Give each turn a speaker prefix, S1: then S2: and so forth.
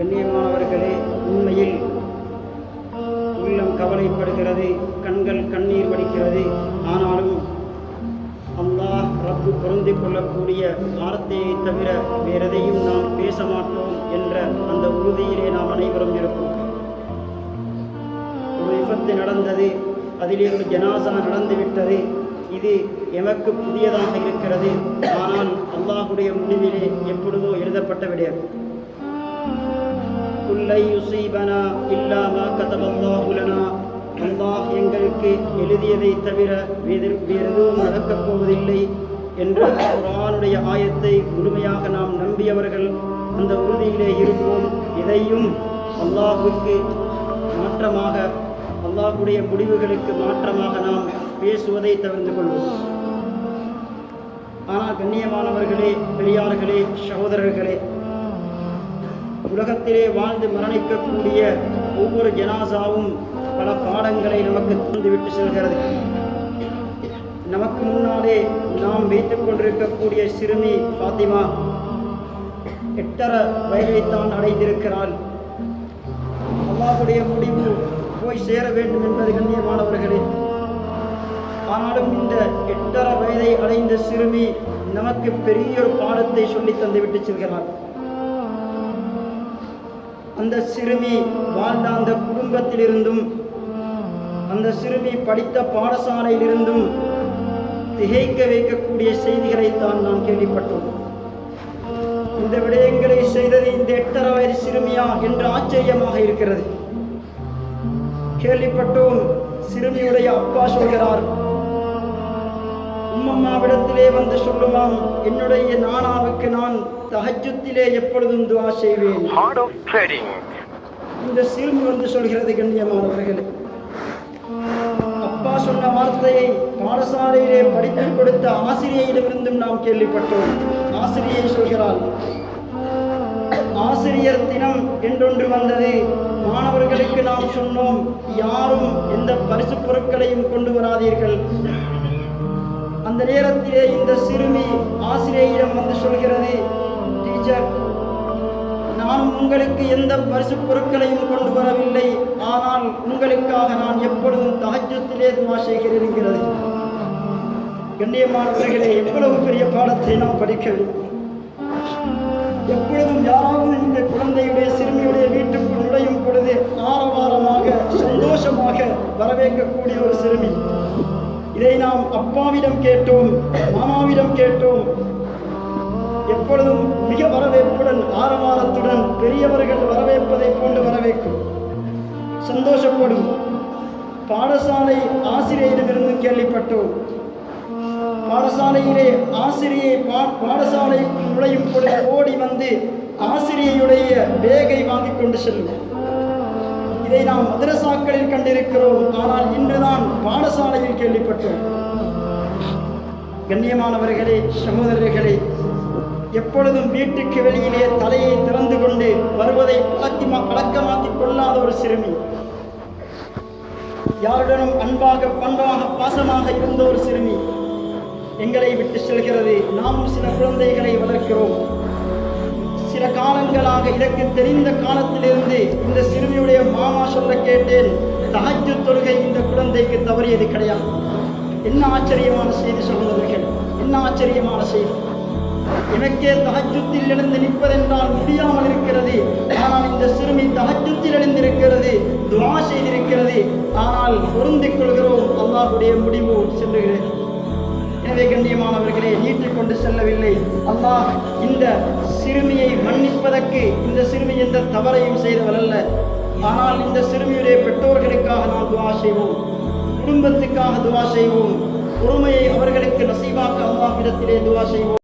S1: கண்ணியமானவர்களே உண்மையில் உள்ளம் கவலைப்படுகிறது கண்கள் கண்ணீர் வடிக்கிறது ஆனாலும் அல்லாஹ் ரப்பு பொருந்திக் கொள்ளக்கூடிய வார்த்தையை தவிர வேறெதையும் நாம் பேச மாட்டோம் என்ற அந்த உறுதியிலே நாம் அனைவரும் இருப்போம் ஒரு விபத்து நடந்தது அதிலே ஒரு ஜனாசா நடந்துவிட்டது இது எமக்கு புதியதாக இருக்கிறது ஆனால் அல்லாஹுடைய முடிவிலே எப்பொழுதோ எழுதப்பட்ட விடயம் குல்லை யுசீபனா இல்லா மா கதபல்லாஹு லனா அல்லாஹ் எங்களுக்கு எழுதியதை தவிர வேறு வேறு எதுவும் நடக்கப் போவதில்லை என்ற குர்ஆனுடைய ஆயத்தை முழுமையாக நாம் நம்பியவர்கள் அந்த உறுதியிலே இருப்போம் இதையும் அல்லாஹுக்கு மாற்றமாக அல்லாஹுடைய முடிவுகளுக்கு மாற்றமாக நாம் பேசுவதை தவிர்த்து கொள்வோம் ஆனால் கண்ணியமானவர்களே பெரியார்களே சகோதரர்களே உலகத்திலே வாழ்ந்து மரணிக்கக்கூடிய ஒவ்வொரு ஜனாசாவும் பல பாடங்களை நமக்கு தந்துவிட்டு செல்கிறது நமக்கு முன்னாலே நாம் வைத்துக் கொண்டிருக்கக்கூடிய சிறுமி ஃபாத்திமா எட்டரை வயதைத்தான் அடைந்திருக்கிறாள் அல்லாஹுடைய முடிவு போய் சேர வேண்டும் என்பது கண்ணியமானவர்களே ஆனாலும் இந்த எட்டரை வயதை அடைந்த சிறுமி நமக்கு பெரிய ஒரு பாடத்தை சொல்லி தந்துவிட்டு செல்கிறார் அந்த சிறுமி வாழ்ந்த அந்த குடும்பத்திலிருந்தும் அந்த சிறுமி படித்த பாடசாலையிலிருந்தும் திகைக்க வைக்கக்கூடிய செய்திகளைத்தான் நாம் கேள்விப்பட்டோம் இந்த விடயங்களை செய்தது இந்த எட்டரை வயது சிறுமியா என்று ஆச்சரியமாக இருக்கிறது கேள்விப்பட்டோம் சிறுமியுடைய அப்பா சொல்கிறார் உம்மம்மாவிடத்திலே வந்து சொல்லுமாம் என்னுடைய நானாவுக்கு நான் தஹஜுத்திலே எப்பொழுதும் துவா செய்வேன்
S2: Heart of Trading.
S1: இந்த சிறுமி வந்து சொல்கிறது கண்ணியமானவர்களே அப்பா சொன்ன வார்த்தையை பாடசாலையிலே படித்துக் கொடுத்த ஆசிரியரிடமிருந்தும் நாம் கேள்விப்பட்டோம் ஆசிரியை சொல்கிறாள் ஆசிரியர் தினம் என்றொன்று வந்தது மாணவர்களுக்கு நாம் சொன்னோம் யாரும் எந்த பரிசு பொருட்களையும் கொண்டு வராதீர்கள் அந்த நேரத்திலே இந்த சிறுமி ஆசிரியரிடம் வந்து சொல்கிறது டீச்சர் நான் உங்களுக்கு எந்த பரிசு பொருட்களையும் கொண்டு வரவில்லை ஆனால் உங்களுக்காக நான் எப்பொழுதும் தஹஜத்திலே துவா செய்கிறேன் என்கிறது கண்ணியமானவர்களே எவ்வளவு பெரிய பாடத்தை நாம் படிக்க வேண்டும் எப்பொழுதும் யாராவது இந்த குழந்தையுடைய சிறுமியுடைய வீட்டுக்குள் நுழையும் பொழுது ஆரவாரமாக சந்தோஷமாக வரவேற்கக்கூடிய ஒரு சிறுமி இதை நாம் அப்பாவிடம் கேட்டோம் மாமாவிடம் கேட்டோம் எப்பொழுதும் மிக வரவேற்புடன் ஆரவாரத்துடன் பெரியவர்கள் வரவேற்பதை போன்று வரவேற்கும் சந்தோஷப்படும் பாடசாலை ஆசிரியரிடமிருந்து கேள்விப்பட்டோம் பாடசாலையிலே ஆசிரியை பா- பாடசாலை நுழையும் பொழுது ஓடி வந்து ஆசிரியையுடைய பேகை வாங்கிக் கொண்டு செல்லும் இதை நாம் மதரசாக்களில் கண்டிருக்கிறோம் ஆனால் இன்றுதான் பாடசாலையில் கேள்விப்பட்டோம் கண்ணியமானவர்களே சகோதரர்களே எப்பொழுதும் வீட்டுக்கு வெளியிலே தலையை திறந்து கொண்டு வருவதை பழக்கி பழக்கமாக்கிக் கொள்ளாத ஒரு சிறுமி யாருடனும் அன்பாக பண்பாக பாசமாக இருந்த ஒரு சிறுமி எங்களை விட்டு செல்கிறது நாமும் சில குழந்தைகளை வளர்க்கிறோம் சில காலங்களாக இதற்கு தெரிந்த காலத்திலிருந்து இந்த சிறுமியுடைய மாமா சொல்ல கேட்டேன் தஹஜ்ஜு தொழுகை இந்த குழந்தைக்கு தவறியது கிடையாது என்ன ஆச்சரியமான செய்தி சகோதரர்கள் என்ன ஆச்சரியமான செய்தி எனக்கே தஹஜ்ஜுத்தில் எழுந்து நிற்பதென்றால் முடியாமல் இருக்கிறது ஆனால் இந்த சிறுமி தஹஜ்ஜுத்தில் எழுந்திருக்கிறது துவா செய்திருக்கிறது ஆனால் பொருந்திக் கொள்கிறோம் அல்லாஹ்வுடைய முடிவு செல்லுகிறது எனவே கண்ணியமானவர்களே நீட்டிக் கொண்டு செல்லவில்லை அல்லாஹ் இந்த சிறுமியை மன்னிப்பதற்கு இந்த சிறுமி எந்த தவறையும் செய்தவள் அல்ல ஆனால் இந்த சிறுமியுடைய பெற்றோர்களுக்காக நாம் துவா செய்வோம் குடும்பத்துக்காக துவா செய்வோம் பொறுமையை அவர்களுக்கு நசீவாக்க அல்லாஹ்விடத்திலே துவா செய்வோம்